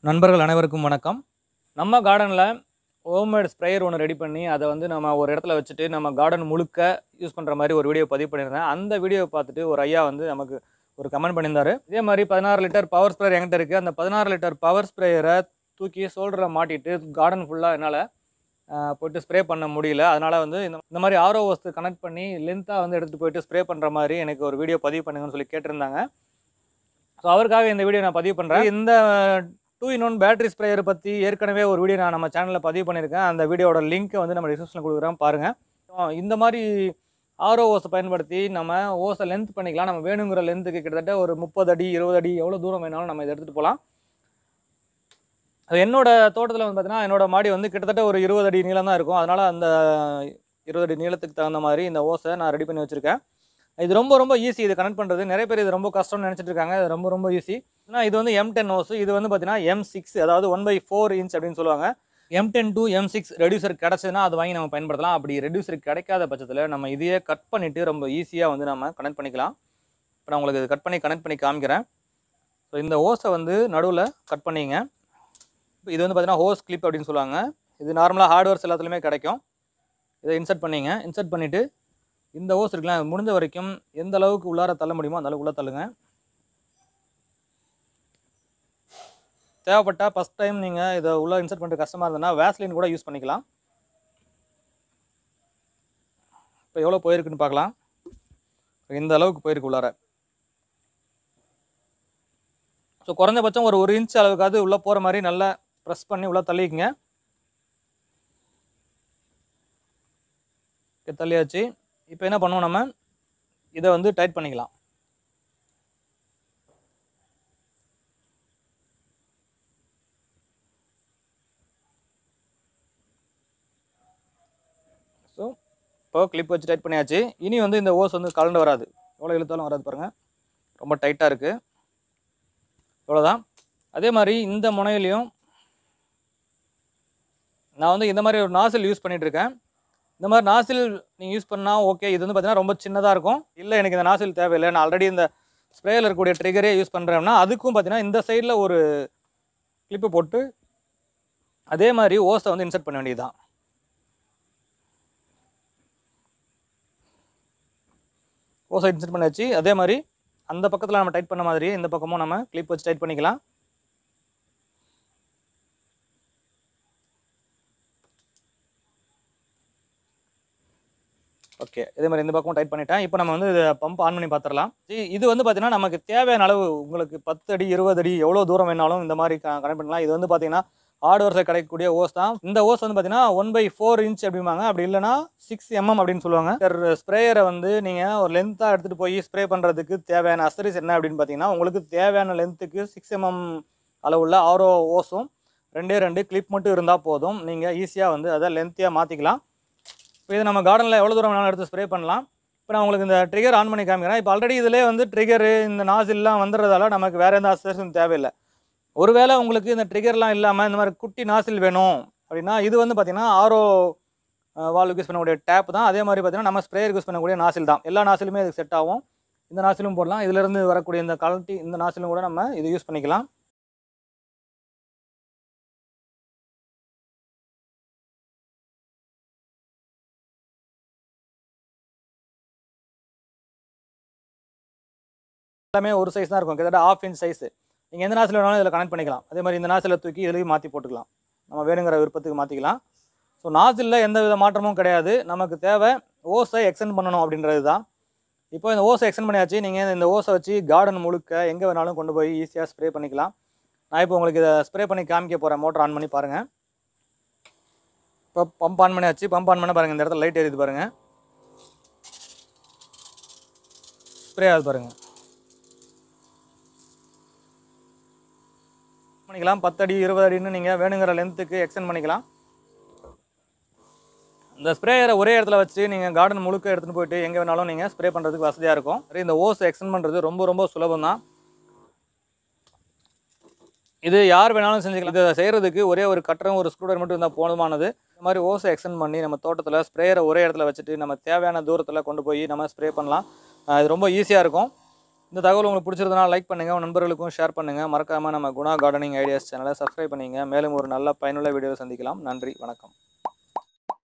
நண்பர்கள் அனைவருக்கும் வணக்கம் நம்ம கார்டனில் ஹோம்மேட் ஸ்ப்ரேயர் ஒன்று ரெடி பண்ணி அதை வந்து நம்ம ஒரு இடத்துல வச்சுட்டு நம்ம கார்டன் முழுக்க யூஸ் பண்ணுற மாதிரி ஒரு வீடியோ பதிவு பண்ணியிருந்தேன் அந்த வீடியோவை பார்த்துட்டு ஒரு ஐயா வந்து நமக்கு ஒரு கமெண்ட் பண்ணியிருந்தாரு இதே மாதிரி பதினாறு லிட்டர் பவர் ஸ்ப்ரேயர் என்கிட்ட இருக்குது அந்த பதினாறு லிட்டர் பவர் ஸ்ப்ரேயரை தூக்கி ஷோல்டரில் மாட்டிட்டு கார்டன் ஃபுல்லாக என்னால் போயிட்டு ஸ்ப்ரே பண்ண முடியல அதனால் வந்து இந்த இந்த மாதிரி ஆரோ வஸ்து கனெக்ட் பண்ணி லென்த்தாக வந்து எடுத்துகிட்டு போயிட்டு ஸ்ப்ரே பண்ணுற மாதிரி எனக்கு ஒரு வீடியோ பதிவு பண்ணுங்கன்னு சொல்லி கேட்டிருந்தாங்க ஸோ அவருக்காக இந்த வீடியோ நான் பதிவு பண்ணுறேன் இந்த two in one battery sprayer பற்றி ஏற்கனவே ஒரு வீடியோ நான் நம்ம சேனலில் பதிவு பண்ணியிருக்கேன் அந்த வீடியோட லிங்க்கை வந்து நம்ம டிஸ்கிரிப்ஷனில் கொடுக்குறோம் பாருங்கள் இந்த மாதிரி ஆரோ ஓஸை பயன்படுத்தி நம்ம ஓஸை லென்த் பண்ணிக்கலாம் நம்ம வேணுங்கிற லென்த்துக்கு கிட்டத்தட்ட ஒரு முப்பது அடி இருபது அடி எவ்வளோ தூரம் வேணாலும் நம்ம இதை எடுத்துகிட்டு போகலாம் அது என்னோட தோட்டத்தில் வந்து பார்த்தீங்கன்னா என்னோட மாடி வந்து கிட்டத்தட்ட ஒரு இருபது அடி நீளம் தான் இருக்கும் அதனால் அந்த இருபது அடி நீளத்துக்கு தகுந்த மாதிரி இந்த ஓஸை நான் ரெடி பண்ணி வச்சுருக்கேன் இது ரொம்ப ரொம்ப ஈஸி இது கனெக்ட் பண்ணுறது நிறைய பேர் இது ரொம்ப கஷ்டம்னு நினச்சிட்டு இருக்காங்க இது ரொம்ப ரொம்ப ஈஸி ஏன்னா இது வந்து எம் டென் ஓஸ் இது வந்து பார்த்தீங்கன்னா எம் சிக்ஸ் அதாவது ஒன் பை ஃபோர் இன்ச் அப்படின்னு சொல்லுவாங்க M ten to M six reducer கிடச்சதுன்னா அது வாங்கி நம்ம பயன்படுத்தலாம் அப்படி ரெடியூசர் கிடைக்காத பட்சத்தில் நம்ம இதையே கட் பண்ணிவிட்டு ரொம்ப ஈஸியாக வந்து நம்ம கனெக்ட் பண்ணிக்கலாம் இப்போ நான் உங்களுக்கு இது கட் பண்ணி கனெக்ட் பண்ணி காமிக்கிறேன் ஸோ இந்த ஓஸை வந்து நடுவில் கட் பண்ணிங்க இது வந்து பார்த்தீங்கன்னா ஹோஸ் கிளிப் அப்படின்னு சொல்லுவாங்க இது நார்மலாக ஹார்ட்வேர்ஸ் எல்லாத்துலேயுமே கிடைக்கும் இதை இன்சர்ட் பண்ணிங்க இன்சர்ட் பண்ணிவிட்டு இந்த ஓஸ் இருக்குல்ல அது முடிஞ்ச வரைக்கும் எந்த அளவுக்கு உள்ளார தள்ள முடியுமோ அந்த அளவுக்கு உள்ளே தள்ளுங்க தேவைப்பட்டால் ஃபஸ்ட் டைம் நீங்கள் இதை உள்ளே இன்சர்ட் பண்ணுற கஷ்டமாக இருந்ததுன்னா வேஸ்லின் கூட யூஸ் பண்ணிக்கலாம் இப்போ எவ்வளோ போயிருக்குன்னு பார்க்கலாம் இந்த அளவுக்கு போயிருக்கு உள்ளார ஸோ குறைஞ்சபட்சம் ஒரு ஒரு இன்ச் அளவுக்காவது உள்ளே போகிற மாதிரி நல்லா ப்ரெஸ் பண்ணி உள்ளே தள்ளிக்குங்க இங்க தள்ளியாச்சு இப்போ என்ன பண்ணுவோம் நம்ம இதை வந்து டைட் பண்ணிக்கலாம் ஸோ இப்போ கிளிப் வச்சு டைட் பண்ணியாச்சு இனி வந்து இந்த ஓஸ் வந்து கலண்டு வராது எவ்வளோ இழுத்தாலும் வராது பாருங்கள் ரொம்ப டைட்டாக இருக்குது இவ்வளோதான் அதே மாதிரி இந்த முனையிலையும் நான் வந்து இந்த மாதிரி ஒரு நாசில் யூஸ் பண்ணிட்டு இருக்கேன் இந்த மாதிரி நாசில் நீங்கள் யூஸ் பண்ணால் ஓகே இது வந்து பார்த்தீங்கன்னா ரொம்ப சின்னதாக இருக்கும் இல்லை எனக்கு இந்த நாசில் தேவையில்லை நான் ஆல்ரெடி இந்த ஸ்ப்ரேயில் இருக்கக்கூடிய ட்ரிகரே யூஸ் பண்ணுறேன்னா அதுக்கும் பார்த்தீங்கன்னா இந்த சைடில் ஒரு கிளிப்பு போட்டு அதே மாதிரி ஓஸை வந்து இன்சர்ட் பண்ண வேண்டியது தான் ஓஸை இன்சர்ட் பண்ணியாச்சு அதே மாதிரி அந்த பக்கத்தில் நம்ம டைட் பண்ண மாதிரி இந்த பக்கமும் நம்ம கிளிப் வச்சு டைட் பண்ணிக்கலாம் ஓகே இதே மாதிரி இந்த பக்கம் டைட் பண்ணிட்டேன் இப்போ நம்ம வந்து பம்ப் ஆன் பண்ணி பார்த்துடலாம் இ- இது வந்து பார்த்தீங்கன்னா நமக்கு தேவையான அளவு உங்களுக்கு பத்து அடி இருபது அடி எவ்வளோ தூரம் வேணாலும் இந்த மாதிரி கனெக்ட் பண்ணலாம் இது வந்து பார்த்தீங்கன்னா ஹார்ட்வேர்ஸில் கிடைக்கக்கூடிய ஓஸ் தான் இந்த ஓஸ் வந்து பார்த்தீங்கன்னா ஒன் பை ஃபோர் இன்ச் அப்படிம்பாங்க அப்படி இல்லைன்னா சிக்ஸ் எம்எம் அப்படின்னு சொல்லுவாங்க ஸ்ப்ரேயரை வந்து நீங்கள் ஒரு லென்த்தாக எடுத்துகிட்டு போய் ஸ்ப்ரே பண்ணுறதுக்கு தேவையான அசரிஸ் என்ன அப்படின்னு பார்த்தீங்கன்னா உங்களுக்கு தேவையான லென்த்துக்கு சிக்ஸ் எம்எம் அளவுள்ள ஆரோ ஓஸும் ரெண்டே ரெண்டு கிளிப் மட்டும் இருந்தால் போதும் நீங்கள் ஈஸியாக வந்து அதை லென்த்தியாக மாற்றிக்கலாம் இப்போ இது நம்ம கார்டனில் எவ்வளோ தூரம் வேணாலும் எடுத்து ஸ்ப்ரே பண்ணலாம் இப்போ நான் உங்களுக்கு இந்த ட்ரிகர் ஆன் பண்ணி காமிக்கிறேன் இப்போ ஆல்ரெடி இதிலே வந்து ட்ரிகரு இந்த நாசில்லாம் வந்துடுறதால நமக்கு வேறு எந்த அசர்ஸும் தேவையில்லை ஒருவேளை உங்களுக்கு இந்த ட்ரிகர்லாம் இல்லாமல் இந்த மாதிரி குட்டி நாசில் வேணும் அப்படின்னா இது வந்து பார்த்திங்கன்னா ஆரோ வால்வுக்கு யூஸ் பண்ணக்கூடிய டேப் தான் அதே மாதிரி பார்த்திங்கன்னா நம்ம ஸ்ப்ரேயருக்கு யூஸ் பண்ணக்கூடிய நாசில் தான் எல்லா நாசிலுமே இதுக்கு செட் ஆகும் இந்த நாசிலும் போடலாம் இதிலிருந்து வரக்கூடிய இந்த கலட்டி இந்த நாசிலும் கூட நம்ம இது யூஸ் பண்ணிக்கலாம் எல்லாமே ஒரு சைஸ் தான் இருக்கும் கிட்டத்தட்ட ஆஃப் இன்ச் சைஸ் நீங்கள் எந்த நாசில் வேணாலும் இதில் கனெக்ட் பண்ணிக்கலாம் அதே மாதிரி இந்த நாசில் தூக்கி இதுலேயும் மாற்றி போட்டுக்கலாம் நம்ம வேணுங்கிற விருப்பத்துக்கு மாற்றிக்கலாம் ஸோ நாசிலில் எந்த வித மாற்றமும் கிடையாது நமக்கு தேவை ஓஸை எக்ஸ்டெண்ட் பண்ணணும் அப்படின்றது தான் இப்போ இந்த ஓஸை எக்ஸ்டெண்ட் பண்ணியாச்சு நீங்கள் இந்த ஓஸை வச்சு கார்டன் முழுக்க எங்கே வேணாலும் கொண்டு போய் ஈஸியாக ஸ்ப்ரே பண்ணிக்கலாம் நான் இப்போ உங்களுக்கு இதை ஸ்ப்ரே பண்ணி காமிக்க போகிறேன் மோட்டர் ஆன் பண்ணி பாருங்கள் இப்போ பம்ப் ஆன் பண்ணியாச்சு பம்ப் ஆன் பண்ண பாருங்கள் இந்த இடத்துல லைட் எரியுது பாருங்கள் ஸ்ப்ரே ஆகுது பாருங்கள் பண்ணிக்கலாம் பத்தடி இருபது அடின்னு நீங்கள் வேணுங்கிற லென்த்துக்கு எக்ஸ்டெண்ட் பண்ணிக்கலாம் இந்த ஸ்ப்ரேயரை ஒரே இடத்துல வச்சு நீங்கள் கார்டன் முழுக்க எடுத்துகிட்டு போயிட்டு எங்கே வேணாலும் நீங்கள் ஸ்ப்ரே பண்ணுறதுக்கு வசதியாக இருக்கும் சரி இந்த ஓஸ் எக்ஸ்டெண்ட் பண்ணுறது ரொம்ப ரொம்ப சுலபம் தான் இது யார் வேணாலும் செஞ்சுக்கலாம் இதை செய்கிறதுக்கு ஒரே ஒரு கட்டரும் ஒரு ஸ்க்ரூடர் மட்டும் இருந்தால் போதுமானது இந்த மாதிரி ஓஸை எக்ஸ்டெண்ட் பண்ணி நம்ம தோட்டத்தில் ஸ்ப்ரேயரை ஒரே இடத்துல வச்சுட்டு நம்ம தேவையான தூரத்தில் கொண்டு போய் நம்ம ஸ்ப்ரே பண்ணலாம் அஹ் இது ரொம்ப ஈஸியாக இருக்கும் இந்த தகவல் உங்களுக்கு பிடிச்சிருந்தனா லைக் பண்ணுங்கள் உங்கள் நண்பர்களுக்கும் ஷேர் பண்ணுங்கள் மறக்காமல் நம்ம குணா கார்டனிங் ஐடியாஸ் சேனலை சப்ஸ்கிரைப் பண்ணிங்க மேலும் ஒரு நல்ல பயனுள்ள வீடியோவை சந்திக்கலாம் நன்றி வணக்கம்